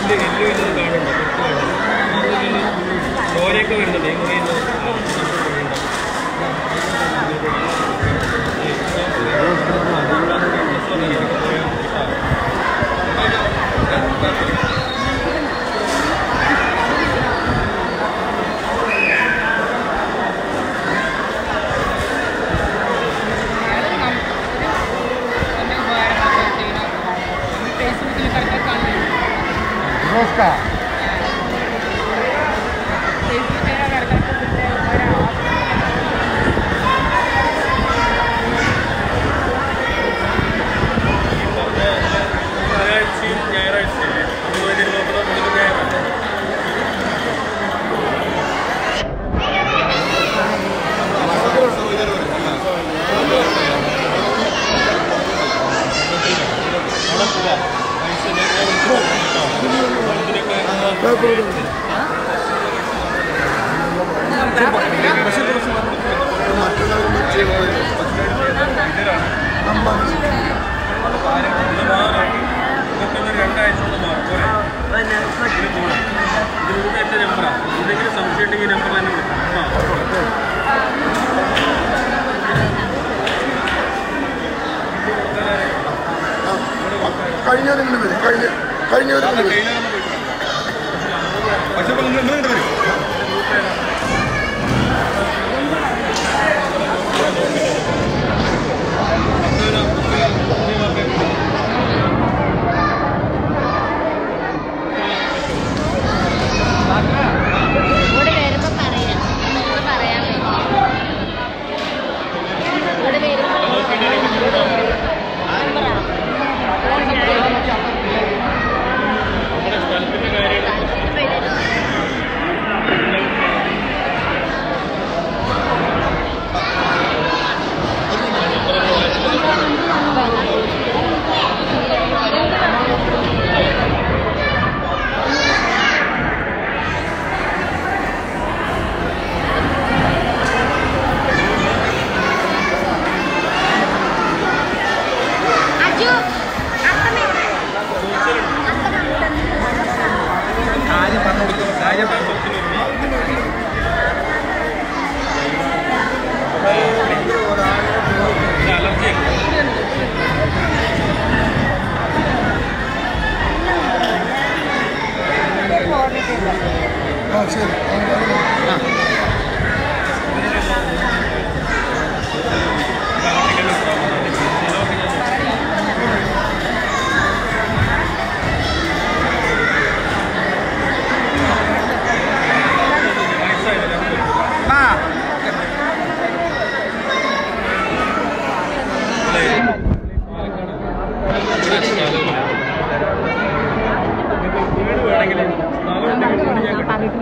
എല്ല് എല്ല് വരുന്നത് കാണുന്നുണ്ടോ ചോരയൊക്കെ വരുന്നുണ്ട് ഈ മുറിയിൽ ഞായറാഴ്ചയും ഞായറാഴ്ചയില്ലേ അതുപോലെ നോക്കുന്ന നമുക്ക് ഞായറാഴ്ച രണ്ടാഴ്ച കൊണ്ട് മാറും പോരെ? ഇതിന് പോണം. ഇത് കൂടെ എൻ്റെ നമ്പറാണ് എന്തെങ്കിലും സംശയം ഉണ്ടെങ്കിൽ ഈ നമ്പറിൽ തന്നെ വിളിക്കാം ആ കഴിഞ്ഞവരെങ്കിലും വരും കഴിഞ്ഞ കഴിഞ്ഞവരെങ്കിലും വരും പക്ഷെ ഇപ്പൊ നിങ്ങൾ നിങ്ങൾ വരും ഇവിടെ വരുമ്പോ പറയാം നമുക്ക് പറയാൻ പറ്റും ഇവിടെ വരുമ്പോ നമ്മുടെ സ്ഥലത്തിൻ്റെ കാര്യം അജു കാര്യം പറഞ്ഞു കൊടുക്കും കാര്യം അലർജി ആ ശരി വീട് വേണമെങ്കിൽ സ്ഥലം ഉണ്ടെങ്കിൽ വീട് ഞാൻ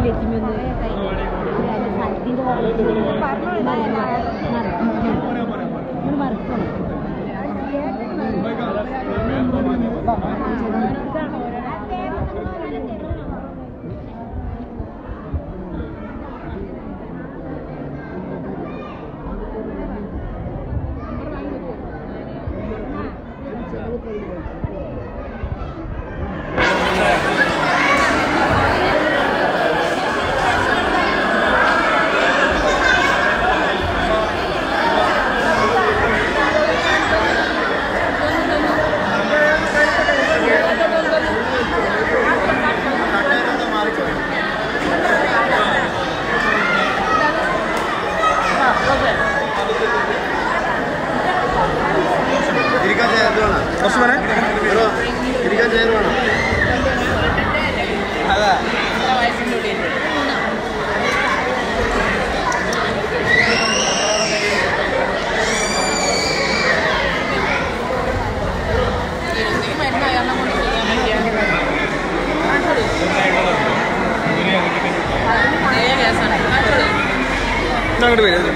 ഇരിക്കാൻ ചേർന്ന് വേണം കുറച്ച് വേണേ ഇരിക്കാൻ ചേർന്ന് വേണം അതാ അങ്ങോട്ട് വരും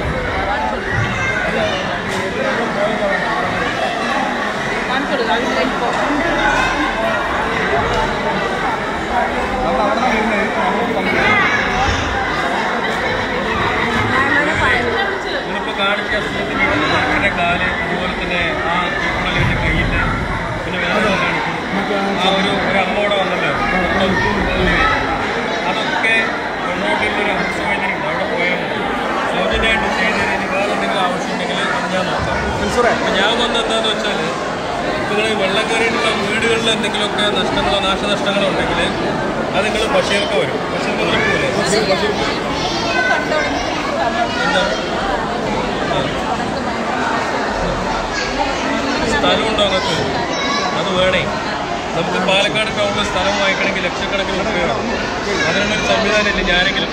നിങ്ങളിപ്പോൾ കാണിച്ച അസുഖത്തിന് അവരുടെ കാല് അതുപോലെ തന്നെ ആ തീക്കുടലിൻ്റെ കയ്യിൽ പിന്നെ വേറെ കാണിക്കും ആ ഒരു ഒരു അമ്മ അവിടെ വന്നല്ലോ സ്ഥലങ്ങളിൽ എന്തെങ്കിലുമൊക്കെ നഷ്ടങ്ങളോ നാശനഷ്ടങ്ങളോ ഉണ്ടെങ്കിൽ അത് നിങ്ങൾ ബഷീർക്ക് വരും ബഷീർ മുതൽ പോലെ എന്താ ആ. സ്ഥലമുണ്ടോ അങ്ങക്ക് അത് വേണേ നമുക്ക് പാലക്കാട് ടൗണിൽ സ്ഥലം വാങ്ങിക്കണമെങ്കിൽ ലക്ഷക്കണക്കിന് രൂപ വേണം അതിനുള്ളൊരു സംവിധാനം ഇല്ല ഞാനെങ്കിലും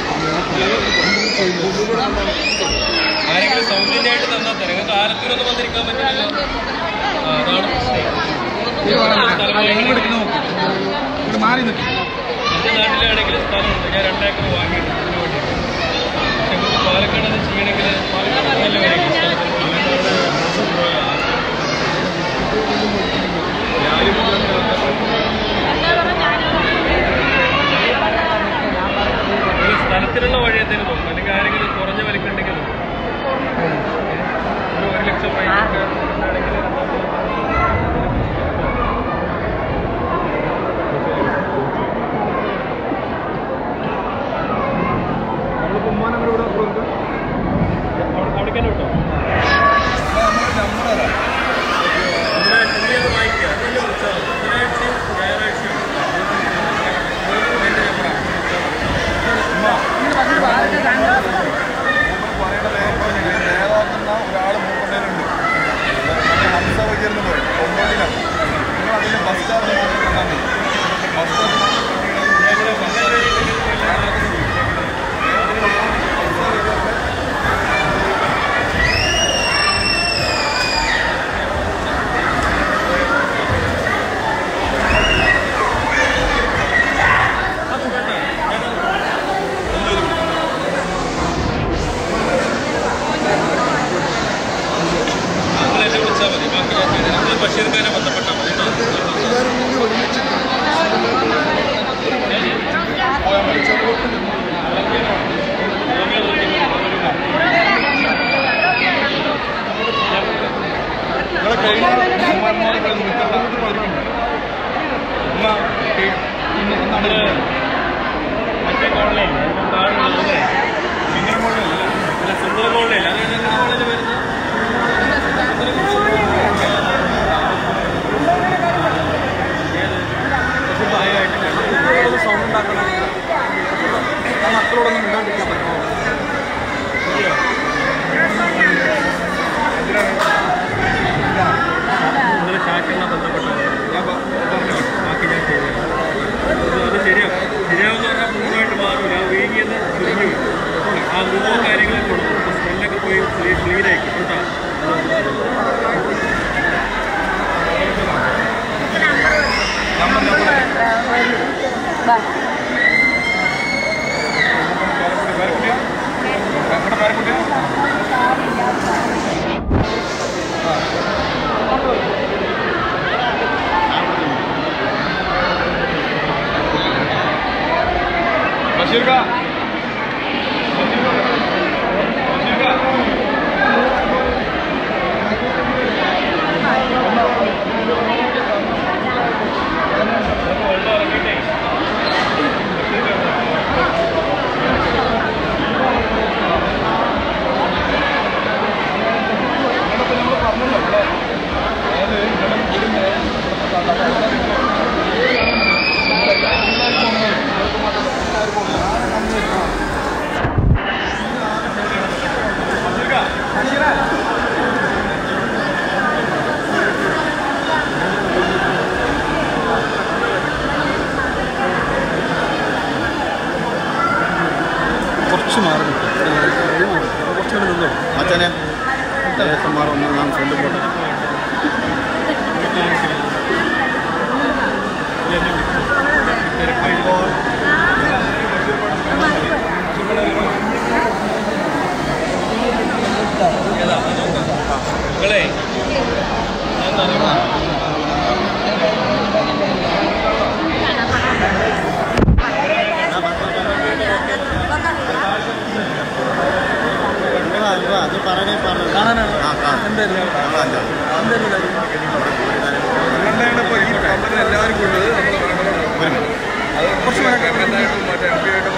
ആരെങ്കിലും സൗജന്യമായിട്ട് തന്നാൽ തരാം നിങ്ങൾക്ക് ആലത്തൂരൊന്നും വന്നിരിക്കാൻ പറ്റില്ലല്ലോ ആ, അതാണ് പ്രശ്നം സ്ഥലം വാങ്ങിക്കണം. മാറി നിൽക്കും എൻ്റെ നാട്ടിലാണെങ്കിൽ സ്ഥലമുണ്ട് ഞാൻ രണ്ടേക്കർ വാങ്ങിയിട്ടുണ്ട് ഇതിന് വേണ്ടി പക്ഷെ നമുക്ക് പാലക്കാട് അത് ചെയ്യണമെങ്കിൽ പാലക്കാട് നല്ല വിലയ്ക്ക് സ്ഥലത്തിന് പാലക്കാട് ഒരു സ്ഥലത്തിനുള്ള വഴി എന്തെങ്കിലും നോക്കും അല്ലെങ്കിൽ ആരെങ്കിലും കുറഞ്ഞ വിലക്കുണ്ടെങ്കിൽ നോക്കും ഒരു ഒരു ലക്ഷം രൂപയ്ക്കൊക്കെ ആണെങ്കിൽ നമ്മളിപ്പോൾ ഉമ്മാനെ ഇവിടെ കൊടുക്കാം അവിടേക്ക് തന്നെ വിട്ടോ ഇവിടെ ചെറിയത് വായിക്കുക അതിൻ്റെ ഉത്സവം ബുധനാഴ്ചയും ഞായറാഴ്ചയും എൻ്റെ നമ്പറാണ് നേതാക്കുന്ന ഒരാൾ മൂപ്പണ്ടേലുണ്ട് ഹംസ വകീർ എന്ന് പറയും ഒമ്പതിലാണ് നിങ്ങൾ അതിൻ്റെ ബസ് സ്റ്റാൻഡ് മാത്രം കണ്ടാൽ മതി ബസ് സ്റ്റാൻഡ് നിങ്ങൾ എന്നെ വിളിച്ചാൽ മതി ബാക്കി ഞാൻ ചെയ്തു നിങ്ങൾ ബഷീർ ഖാനെ ബന്ധപ്പെട്ടാൽ മതി കേട്ടോ എല്ലാവരും കൂടി ഒരുമിച്ച് നിങ്ങളെ കഴിഞ്ഞ ഉമ്മമാരെ കളി നിൽക്കണ്ട ഉമ്മ ഇന്ന് നമ്മള് മറ്റേ കോളനിയില്ലേ ഇപ്പം താഴെയുള്ളതല്ലേ സിംഗിൾ മോഡലല്ല അല്ല സുന്ദര കോളനിയല്ല അത് ഏതാ കോളേജ് വരുന്നത് സൗണ്ട് ഉണ്ടാക്കണം ആ മക്കളോടൊന്നും മിണ്ടാണ്ടിരിക്കാൻ പറ്റുമോ നിങ്ങൾ ഷാക്കിനെ ബന്ധപ്പെട്ടാൽ ഞാൻ പ- പറഞ്ഞു ബാക്കി ഞാൻ ചെയ്തു അത് ശരിയാവും ശരിയാവുന്ന പറഞ്ഞാൽ പൂർണ്ണമായിട്ട് മാറില്ല ആ വീങ്ങിയത് ചുരുങ്ങി വരും ആ മൂന്നോ കാര്യങ്ങളൊക്കെ ഉള്ളൂ അപ്പോൾ സ്മെല്ലൊക്കെ പോയി ക്ലീൻ ആയിരിക്കും കേട്ടോ നമ്പർ നമ്പർ പേരക്കുട്ടിയാ നമ്മുടെ പേരക്കുട്ടിയാ ബഷീർ കാ ബഷീർ കാ വെള്ളം ഇറങ്ങിയിട്ടേ നിങ്ങളിപ്പോൾ നമ്മൾ പറഞ്ഞല്ലോ ഇവിടെ അതായത് ഇവിടെ വീടിൻ്റെ കുറച്ച് മാറി കുറച്ചുകൂടെ നിന്നോ അച്ഛനെ ദേശന്മാർ ഒന്ന് നാം ഫ്രണ്ട് പോട്ടെ നിങ്ങളെ അത് പറഞ്ഞേ പറഞ്ഞു കാണാനാണ് ആ കാണാം എന്തായിരുന്നു ഞങ്ങളല്ല എന്തായിരുന്നു കാര്യം നിങ്ങളുടെ ഇപ്പോൾ ഈ കമ്പനി എല്ലാവരും കൊണ്ടത് നമ്മൾ അത് കുറച്ച് മെമ്പറായിട്ടും മറ്റേ എം പി ആയിട്ടും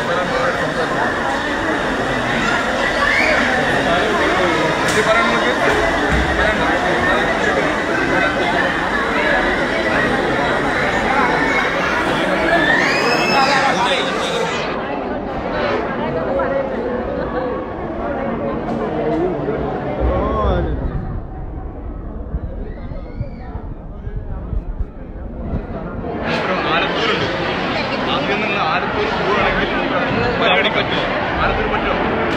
പറയാൻ നമുക്ക് പറയണ്ട പരിപാടി പറ്റുമോ ആർക്കും പറ്റുമോ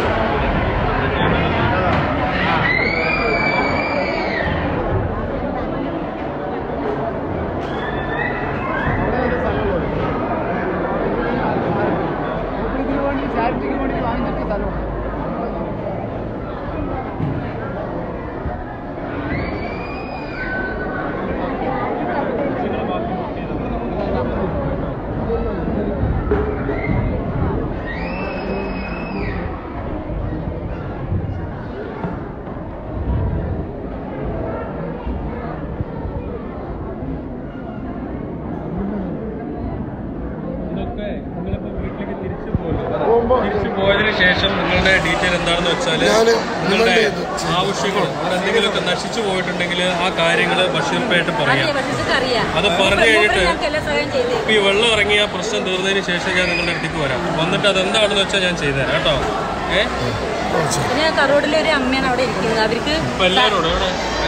ഇതൊക്കെ നിങ്ങളിപ്പോ വീട്ടിലേക്ക് തിരിച്ചു പോകുമ്പോ- പോകുമല്ലോ തിരിച്ചു പോയതിനു ശേഷം നിങ്ങളുടെ ഡീറ്റെയിൽ എന്താണെന്ന് വെച്ചാല് ഞാന് നിങ്ങളുടെ നിങ്ങളുടെ ഇത് ആവശ്യങ്ങൾ ഇവിടെ എന്തെങ്കിലുമൊക്കെ നശിച്ചു പോയിട്ടുണ്ടെങ്കിൽ ആ കാര്യങ്ങൾ ബഷീർപ്പായിട്ട് പറയാം അറിയാം അത് പറഞ്ഞു കഴിഞ്ഞിട്ട് ഞങ്ങൾക്ക് എല്ലാ സഹായം ചെയ്തേ ഇപ്പൊ ഈ വെള്ളം ഇറങ്ങിയ പ്രശ്നം തീർന്നതിന് ശേഷം ഞാൻ നിങ്ങളുടെ അടുത്തേക്ക് വരാം വന്നിട്ട് അതെന്താണെന്ന് വെച്ചാൽ ഞാൻ ചെയ്തുതരാം കേട്ടോ ഏ പിന്നെ കറോടിലെ ഒരു അമ്മയാണ് അവിടെ ഇരിക്കുന്നത് അവർക്ക് ഇപ്പൊ എല്ലാവരോടും ഇവിടെ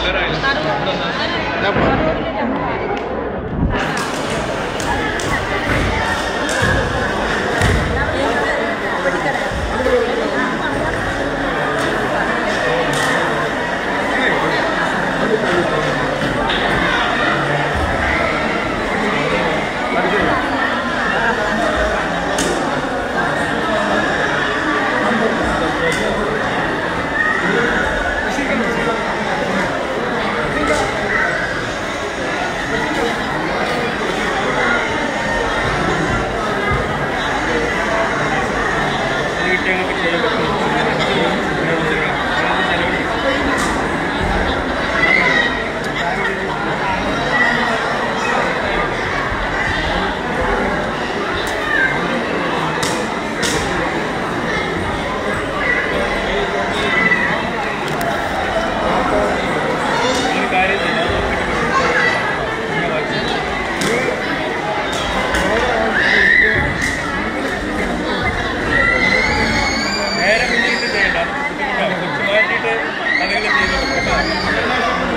കിട്ടിയ ഞങ്ങൾക്ക് ചെയ്യാൻ ഒരു കാര്യം ചെയ്യാം ഞാൻ വായിച്ചു നേരെ മുന്നിട്ട് ചെയ്യണ്ട ബുദ്ധിമുട്ടാണ് കുറച്ച് മാറ്റിയിട്ട് അതെങ്കിലും ചെയ്തു കേട്ടോ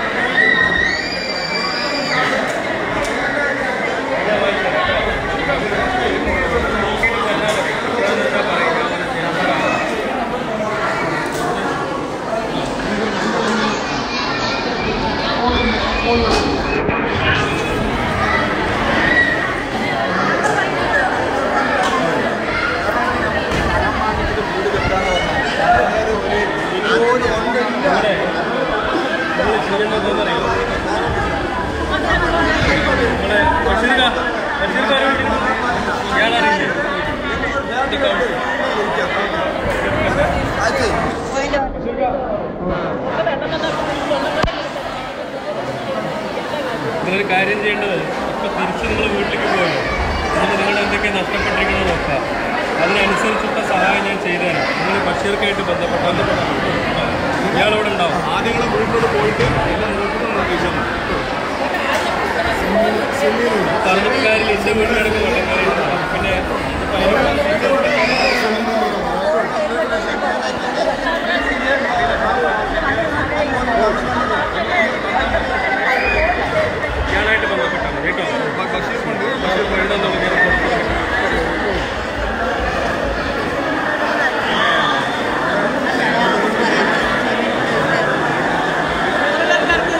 നമ്മളെ ബഷീർക്ക ബഷീർക്ക അറിയില്ലേ ഇയാളറിയില്ലേ ഇതൊക്കെ ആവശ്യം നിങ്ങളൊരു കാര്യം ചെയ്യേണ്ടത് ഇപ്പൊ തിരിച്ച് നിങ്ങൾ വീട്ടിലേക്ക് പോയി എന്നിട്ട് നിങ്ങളുടെ എന്തൊക്കെ നഷ്ടപ്പെട്ടിരിക്കണോ നോക്കുക അതിനനുസരിച്ചുള്ള സഹായം ഞാൻ ചെയ്തു തരാം നിങ്ങൾ ബഷീർക്കായിട്ട് ബന്ധപ്പെട്ട ബന്ധപ്പെടാം ഇയാളവിടെ ഉണ്ടാവും ആദ്യം നിങ്ങൾ വീട്ടിലോട്ട് പോയിട്ട് എല്ലാം നോക്കുന്നത് നോക്കിയാൽ പറഞ്ഞിട്ട് കാര്യമില്ല എൻ്റെ വീട്ടിലിടക്ക് വെള്ളം കയറിയിട്ടുണ്ടാവും പിന്നെ ഇപ്പൊ അതിന് ഇയാളായിട്ട് ബന്ധപ്പെട്ടാൽ മതി കേട്ടോ ബഷീർ ഫണ്ട് ബഷീർ വേണ്ടെന്നുള്ളത് ഞാൻ കൊടുത്തു.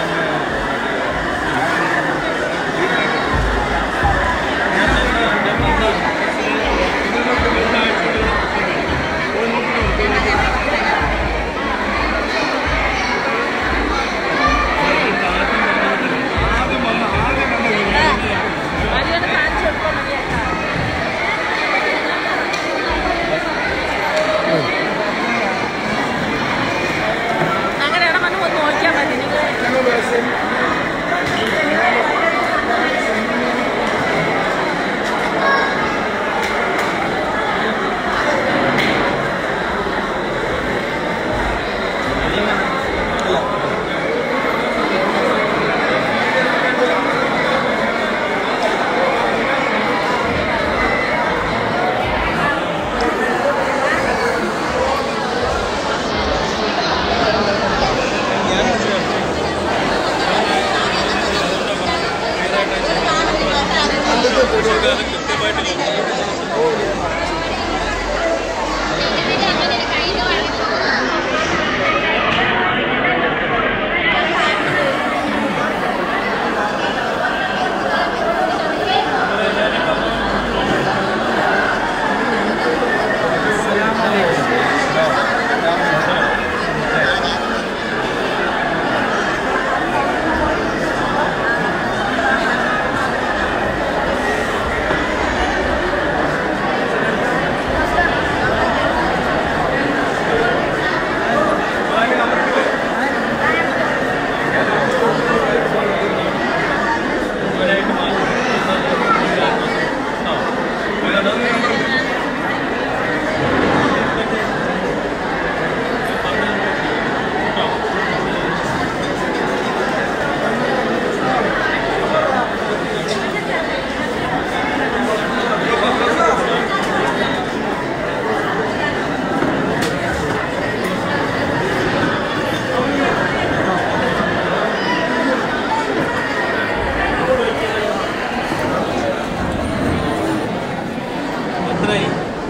ഞാൻ നമ്പറാണ് എത്രയായി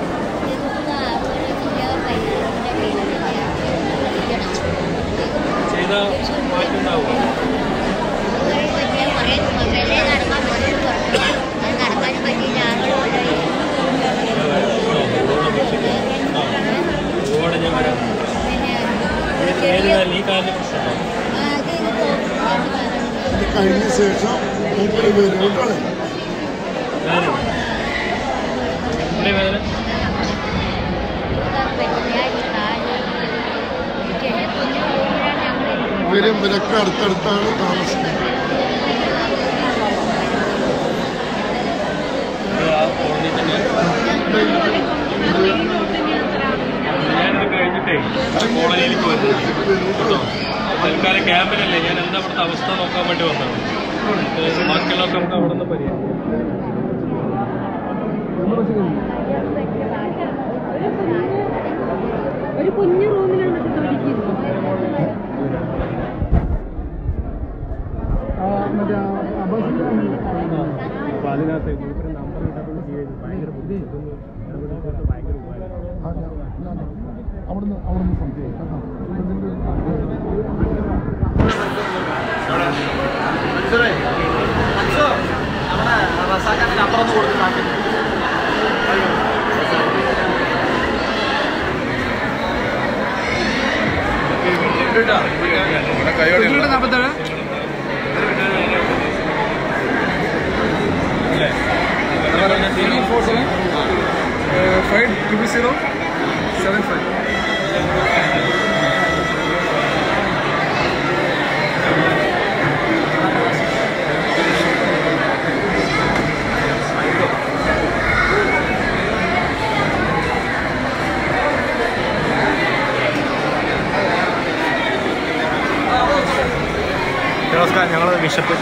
ചെയ്താൽ മാറ്റുണ്ടാവും ഒരുപാട് ഞാൻ വരാം ഏത് കാലം ഈ കാലിന് പ്രശ്നമുണ്ടോ ഇത് കഴിഞ്ഞ ശേഷം മൂപ്പര് വരും കേട്ടോ വേദന ഉള്ളി വേദന ഇവരും ഇവരൊക്കെ അടുത്തടുത്താണ് താമസിക്കുന്നത് ഇത് ആ കോളനിയിൽ തന്നെ ഞാനിത് കഴിഞ്ഞിട്ടേ ആ കോളനിയിലേക്ക് വരുന്നത് കേട്ടോ തൽക്കാലം ക്യാമ്പിനല്ലേ ഞാൻ എന്താ അവിടുത്തെ അവസ്ഥ നോക്കാൻ വേണ്ടി വന്നതാണ് ഏഹ് ബാക്കിയുള്ളതൊക്കെ നമുക്ക് അവിടെ നിന്ന് പരിഹരിക്കാം ഒരു കുഞ്ഞു റൂമിലാണ് ഇത് ഇരിക്കുന്നത് അപ്പോൾ അതിനകത്ത് മൂപ്പര് നമ്പർ കിട്ടാത്തത് ചെയ്തു ഭയങ്കര ബുദ്ധിമുട്ടൊന്ന് ഇടപെടുന്നത് ഭയങ്കര ഉപകാരം ആ, ഞാൻ- ഞാൻ അവിടുന്ന് അവിടുന്ന് സംശയം കേട്ടോ ഇവിടെ കൈയോടെ നാൽപ്പത്തേഴ് four seven five triple zero seven five നമസ്കാരം ഞങ്ങൾ ബിഷപ്പ്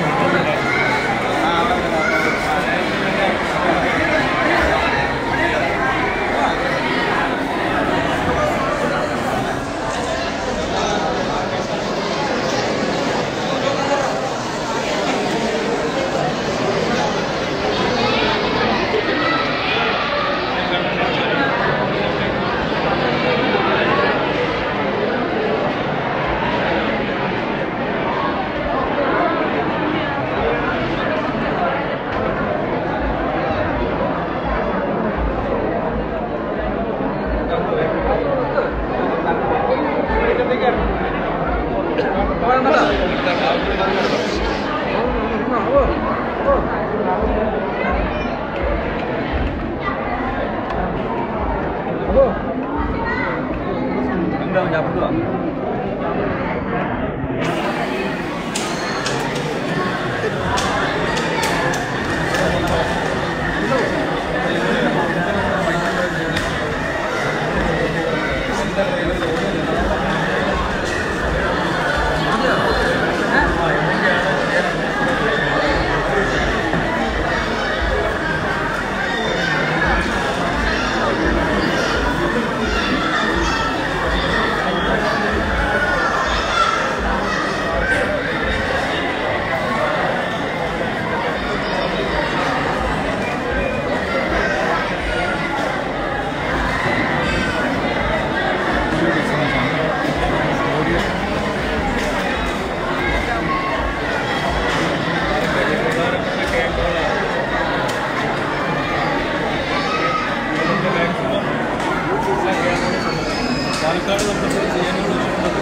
പാലക്കാട് നമുക്ക് ചെയ്യാൻ ഉദ്ദേശിക്കുന്നത്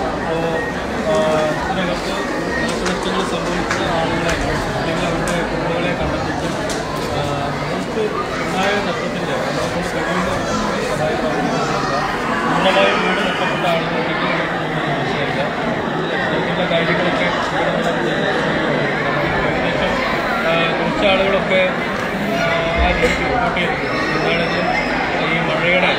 അപ്പോൾ ഇതിനകത്ത് നാശനഷ്ടങ്ങൾ സംഭവിച്ച ആളുകളെ അല്ലെങ്കിൽ അവരുടെ കുട്ടികളെ കണ്ടെത്തിച്ച് ആ, നമുക്ക് ഉണ്ടായ നഷ്ടത്തിൻ്റെ നമ്മളെ കൊണ്ട് കഴിയുന്ന സഹായം പൂർണ്ണമായും വീട് നഷ്ടപ്പെട്ട ആളുകളുണ്ടെങ്കിൽ നമുക്ക് മനസ്സിലാക്കാം അങ്ങനെയുള്ള കാര്യങ്ങളൊക്കെ ഇവിടെ നമ്മൾ ചെയ്യുന്നുണ്ട്. ഏകദേശം ആ, കുറച്ച് ആളുകളൊക്കെ ആ, ആ രീതിക്ക് സപ്പോർട്ട് ചെയ്തിട്ടുണ്ട് എന്താണെന്ന് ഈ മഴയുടെ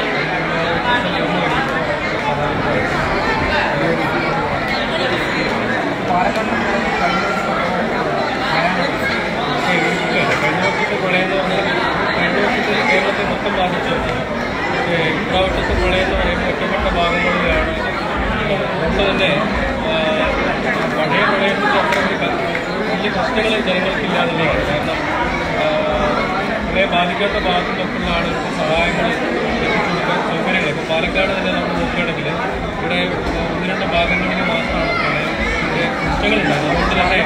കഴിഞ്ഞ വർഷത്തെ പ്രളയം എന്ന് പറഞ്ഞാൽ കഴിഞ്ഞ വർഷത്തിൽ കേരളത്തെ മൊത്തം ബാധിച്ചു പക്ഷേ ഇപ്രാവശ്യത്തെ പ്രളയം എന്ന് പറയുമ്പോൾ ഒറ്റപ്പെട്ട ഭാഗങ്ങളിലാണ് ഉള്ളത്. അതുകൊണ്ട് തന്നെ ആ, പഴയ പ്രളയത്തിൽ അത്ര ഒരു ക- വലിയ കഷ്ടങ്ങൾ ജനങ്ങൾക്കില്ലാതില്ലേക്ക് കാരണം ആ, പ്രളയം ബാധിക്കാത്ത ഭാഗത്തുനിന്നൊക്കെയുള്ള ആളുകൾക്ക് സഹായങ്ങൾ എത്തിച്ചു കൊടുക്കാൻ സൗകര്യങ്ങൾ ഇപ്പോൾ പാലക്കാട് തന്നെ നമ്മൾ നോക്കുകയാണെങ്കിൽ ഇവിടെ ഒന്ന് രണ്ട് ഭാഗങ്ങളിൽ മാത്രമാണ് പ്രളയത്തിൻ്റെ കഷ്ടങ്ങളുണ്ടായത് അതുകൊണ്ട് തന്നെ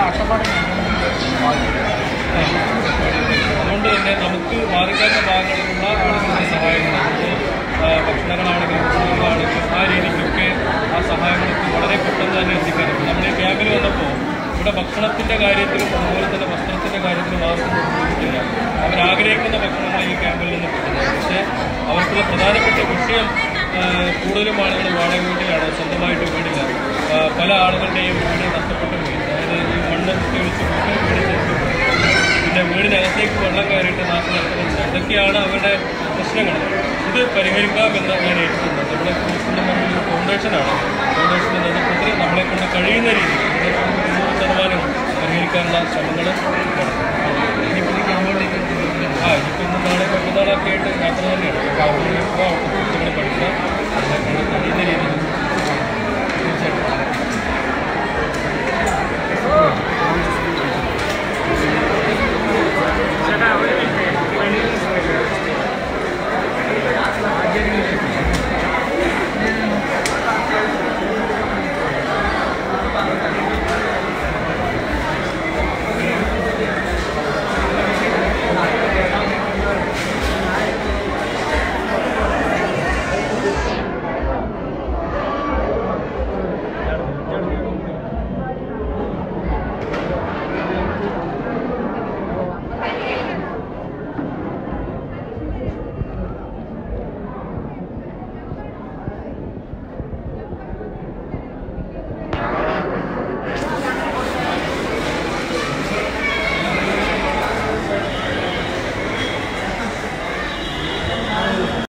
അതുകൊണ്ട് തന്നെ നമുക്ക് ബാധിക്കാത്ത ഭാഗങ്ങളിലുള്ള ആളുകളുടെ സഹായങ്ങൾ നമുക്ക് ആ, ഭക്ഷണങ്ങളാണെങ്കിലും ഭക്ഷണങ്ങളാണെങ്കിലും ആ രീതിക്കൊക്കെ ആ സഹായങ്ങൾക്ക് വളരെ പെട്ടെന്ന് തന്നെ എത്തിക്കാനും നമ്മൾ ഈ ക്യാമ്പിൽ വന്നപ്പോൾ ഇവിടെ ഭക്ഷണത്തിൻ്റെ കാര്യത്തിലും അതുപോലെ തന്നെ വസ്ത്രത്തിൻ്റെ കാര്യത്തിലും ആർക്കും ബുദ്ധിമുട്ടില്ല അവരാഗ്രഹിക്കുന്ന ഭക്ഷണങ്ങൾ ഈ ക്യാമ്പിൽ നിന്ന് കിട്ടുന്നത് പക്ഷേ അവർക്കുള്ള പ്രധാനപ്പെട്ട വിഷയം ആ, കൂടുതലും ആളുകൾ വാടക വീട്ടിലാണ് സ്വന്തമായിട്ട് വീടില്ല ആ, പല ആളുകളുടെയും വീട് നഷ്ടപ്പെട്ടു പോയി അതായത് ഈ മണ്ണ് കുത്തിയൊളിച്ച് പോയി വീട് ചെറുപ്പം പിന്നെ വീടിനകത്തേക്ക് വെള്ളം കയറിയിട്ട് നാശം നടത്തുന്നുണ്ട് ഇതൊക്കെയാണ് അവരുടെ പ്രശ്നങ്ങൾ ഇത് പരിഹരിക്കാമെന്ന് ഞാൻ ഏറ്റിട്ടുണ്ട് നമ്മുടെ കുറിച്ചുള്ള ഒരു ഫൗണ്ടേഷനാണ് ഫൗണ്ടേഷൻ്റെ നേതൃത്വത്തിൽ നമ്മളെ കൊണ്ട് കഴിയുന്ന രീതിയിൽ ഇത് നൂറ് ശതമാനം പരിഹരിക്കാനുള്ള ശ്രമങ്ങൾ ആ ഇനിയിപ്പോൾ ഇന്ന് നാളെ മറ്റന്നാളൊക്കെ ആയിട്ട് യാത്ര തന്നെയാണ് കുട്ടികളെ പഠിക്കുക